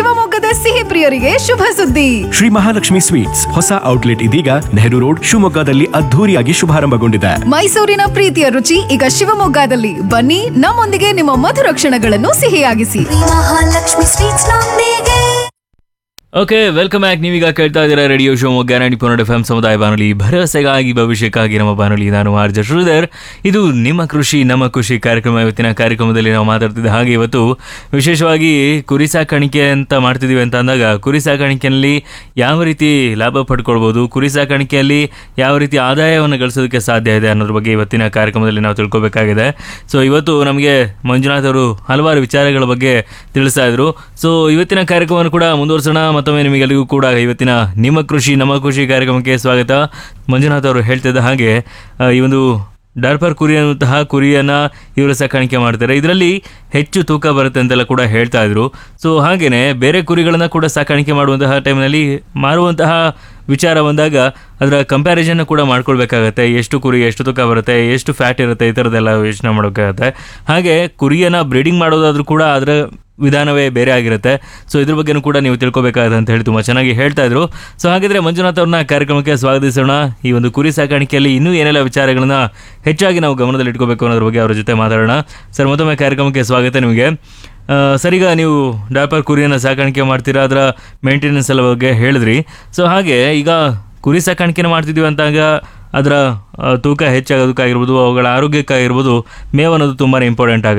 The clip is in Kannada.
ಶಿವಮೊಗ್ಗದ ಸಿಹಿ ಪ್ರಿಯರಿಗೆ ಶುಭ ಸುದ್ದಿ ಶ್ರೀ ಮಹಾಲಕ್ಷ್ಮಿ ಸ್ವೀಟ್ಸ್ ಹೊಸ ಔಟ್ಲೆಟ್ ಇದೀಗ ನೆಹರು ರೋಡ್ ಶಿವಮೊಗ್ಗದಲ್ಲಿ ಅದ್ಧೂರಿಯಾಗಿ ಶುಭಾರಂಭಗೊಂಡಿದೆ ಮೈಸೂರಿನ ಪ್ರೀತಿಯ ರುಚಿ ಈಗ ಶಿವಮೊಗ್ಗದಲ್ಲಿ ಬನ್ನಿ ನಮ್ಮೊಂದಿಗೆ ನಿಮ್ಮ ಮಧುರ ಕ್ಷಣಗಳನ್ನು ಸಿಹಿಯಾಗಿಸಿ ಮಹಾಲಕ್ಷ್ಮಿ ಸ್ವೀಟ್ಸ್ ನೊಂದಿಗೆ ಓಕೆ ವೆಲ್ಕಮ್ ಬ್ಯಾಕ್ ನೀವೀಗ ಕೇಳ್ತಾ ಇದ್ದೀರಾ ರೇಡಿಯೋ ಶಿವಮೊಗ್ಗ ನಾಡಿ ಪುನರ್ ಎಫ್ ಎಂ ಸಮುದಾಯ ಬಾನುಲಿ ಭರವಸೆಗಾಗಿ ಭವಿಷ್ಯಕ್ಕಾಗಿ ನಮ್ಮ ಬಾನುಲಿ ನಾನು ಆರ್ಜ ಶ್ರೀಧರ್ ಇದು ನಿಮ್ಮ ಕೃಷಿ ನಮ್ಮ ಖುಷಿ ಕಾರ್ಯಕ್ರಮ ಇವತ್ತಿನ ಕಾರ್ಯಕ್ರಮದಲ್ಲಿ ನಾವು ಮಾತಾಡ್ತಿದ್ದ ಹಾಗೆ ಇವತ್ತು ವಿಶೇಷವಾಗಿ ಕುರಿ ಸಾಕಾಣಿಕೆ ಅಂತ ಮಾಡ್ತಿದ್ದೀವಿ ಅಂತ ಅಂದಾಗ ಕುರಿ ಸಾಕಾಣಿಕೆಯಲ್ಲಿ ಯಾವ ರೀತಿ ಲಾಭ ಪಡ್ಕೊಳ್ಬೋದು ಕುರಿ ಸಾಕಾಣಿಕೆಯಲ್ಲಿ ಯಾವ ರೀತಿ ಆದಾಯವನ್ನು ಗಳಿಸೋದಕ್ಕೆ ಸಾಧ್ಯ ಇದೆ ಅನ್ನೋದ್ರ ಬಗ್ಗೆ ಇವತ್ತಿನ ಕಾರ್ಯಕ್ರಮದಲ್ಲಿ ನಾವು ತಿಳ್ಕೊಬೇಕಾಗಿದೆ ಸೊ ಇವತ್ತು ನಮಗೆ ಮಂಜುನಾಥ್ ಅವರು ಹಲವಾರು ವಿಚಾರಗಳ ಬಗ್ಗೆ ತಿಳಿಸ್ತಾ ಇದ್ರು ಸೊ ಇವತ್ತಿನ ಕಾರ್ಯಕ್ರಮವನ್ನು ಕೂಡ ಮುಂದುವರಿಸೋಣ ಮತ್ತೊಮ್ಮೆ ನಿಮಗೆಲ್ಲರಿಗೂ ಕೂಡ ಇವತ್ತಿನ ನಿಮ್ಮ ಕೃಷಿ ನಮ್ಮ ಕೃಷಿ ಕಾರ್ಯಕ್ರಮಕ್ಕೆ ಸ್ವಾಗತ ಮಂಜುನಾಥ್ ಅವರು ಹೇಳ್ತಿದ್ದ ಹಾಗೆ ಆ, ಈ ಒಂದು ಡಾರ್ಪರ್ ಕುರಿ ಅನ್ನುವಂತಹ ಕುರಿಯನ್ನ ಇವರು ಸಾಕಾಣಿಕೆ ಮಾಡ್ತಾರೆ ಇದರಲ್ಲಿ ಹೆಚ್ಚು ತೂಕ ಬರುತ್ತೆ ಅಂತೆಲ್ಲ ಕೂಡ ಹೇಳ್ತಾ ಇದ್ರು ಸೊ ಹಾಗೇನೆ ಬೇರೆ ಕುರಿಗಳನ್ನ ಕೂಡ ಸಾಕಾಣಿಕೆ ಮಾಡುವಂತಹ ಟೈಮ್ನಲ್ಲಿ ಮಾರುವಂತಹ ವಿಚಾರ ಬಂದಾಗ ಅದರ ಕಂಪ್ಯಾರಿಸನ್ ಕೂಡ ಮಾಡ್ಕೊಳ್ಬೇಕಾಗತ್ತೆ ಎಷ್ಟು ಕುರಿ ಎಷ್ಟು ತೂಕ ಬರುತ್ತೆ ಎಷ್ಟು ಫ್ಯಾಟ್ ಇರುತ್ತೆ ಈ ಥರದ್ದೆಲ್ಲ ಯೋಚನೆ ಮಾಡಬೇಕಾಗತ್ತೆ ಹಾಗೆ ಕುರಿಯನ್ನ ಬ್ರೀಡಿಂಗ್ ಮಾಡೋದಾದ್ರೂ ಕೂಡ ಅದರ ವಿಧಾನವೇ ಬೇರೆ ಆಗಿರುತ್ತೆ ಸೊ ಇದ್ರ ಬಗ್ಗೆನೂ ಕೂಡ ನೀವು ತಿಳ್ಕೊಬೇಕಾಗುತ್ತೆ ಅಂತ ಹೇಳಿ ತುಂಬ ಚೆನ್ನಾಗಿ ಹೇಳ್ತಾ ಇದ್ರು ಸೊ ಹಾಗಿದ್ರೆ ಮಂಜುನಾಥ್ ಅವ್ರನ್ನ ಕಾರ್ಯಕ್ರಮಕ್ಕೆ ಸ್ವಾಗತಿಸೋಣ ಈ ಒಂದು ಕುರಿ ಸಾಕಾಣಿಕೆಯಲ್ಲಿ ಇನ್ನೂ ಏನೆಲ್ಲ ವಿಚಾರಗಳನ್ನ ಹೆಚ್ಚಾಗಿ ನಾವು ಗಮನದಲ್ಲಿ ಇಟ್ಕೋಬೇಕು ಅನ್ನೋದ್ರ ಬಗ್ಗೆ ಅವರ ಜೊತೆ ಮಾತಾಡೋಣ ಸರ್ ಮತ್ತೊಮ್ಮೆ ಕಾರ್ಯಕ್ರಮಕ್ಕೆ ಸ್ವಾಗತ ನಿಮಗೆ ಆ, ಸರ್ ಈಗ ನೀವು ಡಾಪರ್ ಕುರಿಯನ್ನು ಸಾಕಾಣಿಕೆ ಮಾಡ್ತೀರಾ ಅದರ ಮೇಂಟೆನೆನ್ಸ್ ಎಲ್ಲ ಬಗ್ಗೆ ಹೇಳಿದ್ರಿ ಸೊ ಹಾಗೆ ಈಗ ಕುರಿ ಸಾಕಾಣಿಕೆನ ಮಾಡ್ತಿದ್ದೀವಿ ಅಂತಾಗ ಅದರ ಆ, ತೂಕ ಹೆಚ್ಚಾಗೋದಕ್ಕಾಗಿರ್ಬೋದು ಅವುಗಳ ಆರೋಗ್ಯಕ್ಕಾಗಿರ್ಬೋದು ಮೇವು ಅನ್ನೋದು ತುಂಬಾ ಇಂಪಾರ್ಟೆಂಟ್ ಆಗುತ್ತೆ